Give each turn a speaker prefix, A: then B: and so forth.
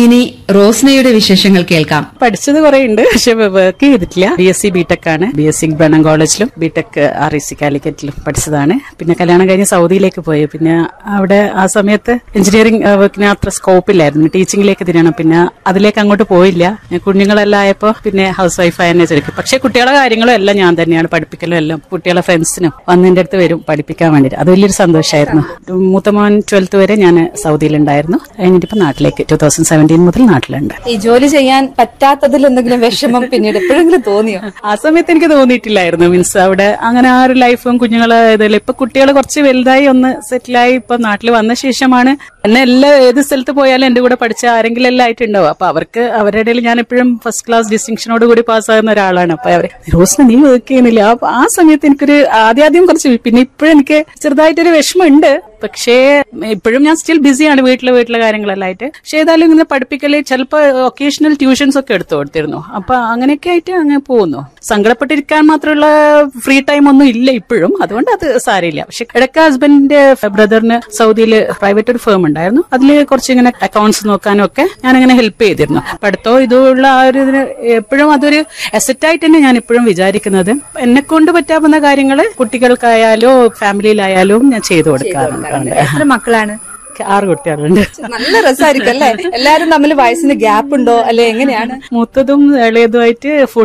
A: ഇനി റോസ്നയുടെ വിശേഷങ്ങൾ കേൾക്കാം
B: പഠിച്ചത് കുറെ ഉണ്ട് പക്ഷെ വർക്ക് ചെയ്തിട്ടില്ല ബി എസ് സി ബിടെക് ആണ് ബി എസ് സി ബ്രണ്ണൻ കോളേജിലും ബിടെക് ആർ ഇ സി കാലിക്കറ്റിലും പഠിച്ചതാണ് പിന്നെ കല്യാണം കഴിഞ്ഞ് സൗദിയിലേക്ക് പോയി പിന്നെ അവിടെ ആ സമയത്ത് എഞ്ചിനീയറിംഗ് വർക്കിന് അത്ര സ്കോപ്പ് ഇല്ലായിരുന്നു ടീച്ചിങ്ങിലേക്ക് തിരിയണം പിന്നെ അതിലേക്ക് അങ്ങോട്ട് പോയില്ല ഞാൻ കുഞ്ഞുങ്ങളെല്ലാം ആയപ്പോ പിന്നെ ഹൗസ് വൈഫ് ആയെന്നെ ചുരുക്കി പക്ഷെ കുട്ടികളെ കാര്യങ്ങളും എല്ലാം ഞാൻ തന്നെയാണ് പഠിപ്പിക്കലും എല്ലാം കുട്ടികളെ ഫ്രണ്ട്സിനും വന്ന് എന്റെ അടുത്ത് വരും പഠിപ്പിക്കാൻ വേണ്ടിയിട്ട് അത് വലിയൊരു സന്തോഷമായിരുന്നു മൂത്ത മോൻ ട്വൽത്ത് വരെ ഞാൻ സൗദിയിലുണ്ടായിരുന്നു കഴിഞ്ഞിട്ട് ഇപ്പൊ നാട്ടിലേക്ക് ടൂ തൗസൻഡ് സെവൻറ്റീൻ മുതൽ നാട്ടിലുണ്ട്
C: ഈ ജോലി ചെയ്യാൻ പറ്റാത്തതിൽ എന്തെങ്കിലും വിഷമം പിന്നീട് എപ്പോഴെങ്കിലും തോന്നിയോ
B: ആ സമയത്ത് എനിക്ക് തോന്നിയിട്ടില്ലായിരുന്നു മീൻസ് അവിടെ അങ്ങനെ ആ ഒരു ലൈഫും കുഞ്ഞുങ്ങളെ ഇതിൽ ഇപ്പൊ കുട്ടികൾ കുറച്ച് വലുതായി ഒന്ന് സെറ്റിലായി ഇപ്പൊ നാട്ടിൽ വന്ന ശേഷമാണ് എന്നെ എല്ലാ ഏത് സ്ഥലത്ത് പോയാലും എന്റെ കൂടെ പഠിച്ച ആരെങ്കിലും എല്ലാം ആയിട്ടുണ്ടാവും അപ്പൊ അവർക്ക് അവരുടെ ഇടയിൽ ഞാൻ എപ്പോഴും ഫസ്റ്റ് ക്ലാസ് ഡിസ്റ്റിങ്ഷനോട് കൂടി പാസ്സാകുന്ന ഒരാളാണ് അപ്പൊ അവർ റോസിന് നീ വർക്ക് ചെയ്യുന്നില്ല അപ്പൊ ആ സമയത്ത് എനിക്കൊരു ആദ്യാദ്യം കുറച്ച് പിന്നെ ഇപ്പോഴും എനിക്ക് ചെറുതായിട്ടൊരു വിഷമമുണ്ട് പക്ഷേ ഇപ്പോഴും ഞാൻ സ്റ്റിൽ ബിസിയാണ് വീട്ടിലെ വീട്ടിലെ കാര്യങ്ങളെല്ലാം ആയിട്ട് പക്ഷേ ഏതായാലും ഇങ്ങനെ പഠിപ്പിക്കല് ചിലപ്പോൾ ഒക്കേഷണൽ ട്യൂഷൻസ് ഒക്കെ എടുത്തു കൊടുത്തിരുന്നു അപ്പൊ അങ്ങനെയൊക്കെ ആയിട്ട് അങ്ങനെ പോകുന്നു സങ്കടപ്പെട്ടിരിക്കാൻ മാത്രമുള്ള ഫ്രീ ടൈം ഒന്നും ഇല്ല ഇപ്പോഴും അതുകൊണ്ട് അത് സാരമില്ല പക്ഷെ ഇടയ്ക്ക് ഹസ്ബൻഡിന്റെ ബ്രദറിന് സൗദിയിൽ പ്രൈവറ്റ് ഒരു ഫേം ഉണ്ടായിരുന്നു അതിൽ കുറച്ച് ഇങ്ങനെ അക്കൗണ്ട്സ് നോക്കാനും ഒക്കെ ഞാൻ അങ്ങനെ ഹെൽപ്പ് ചെയ്തിരുന്നു പഠിത്തോ ഇതുള്ള ആ ഒരു ഇതിന് എപ്പോഴും അതൊരു അസറ്റ് ആയിട്ട് തന്നെ ഞാൻ ഇപ്പോഴും വിചാരിക്കുന്നത് എന്നെ കൊണ്ട് പറ്റാവുന്ന കാര്യങ്ങൾ കുട്ടികൾക്കായാലോ ഫാമിലിയിലായാലും ഞാൻ ചെയ്തു കൊടുക്കാറുണ്ട്
C: എത്ര മക്കളാണ്
B: ആറ് കുട്ടികളുണ്ട്
C: നല്ല രസമായിരിക്കും അല്ലേ എല്ലാരും തമ്മിൽ വയസ്സിന് ഗ്യാപ്പ് ഉണ്ടോ അല്ലെ എങ്ങനെയാണ്
B: മൂത്തതും ഇളയതുമായിട്ട്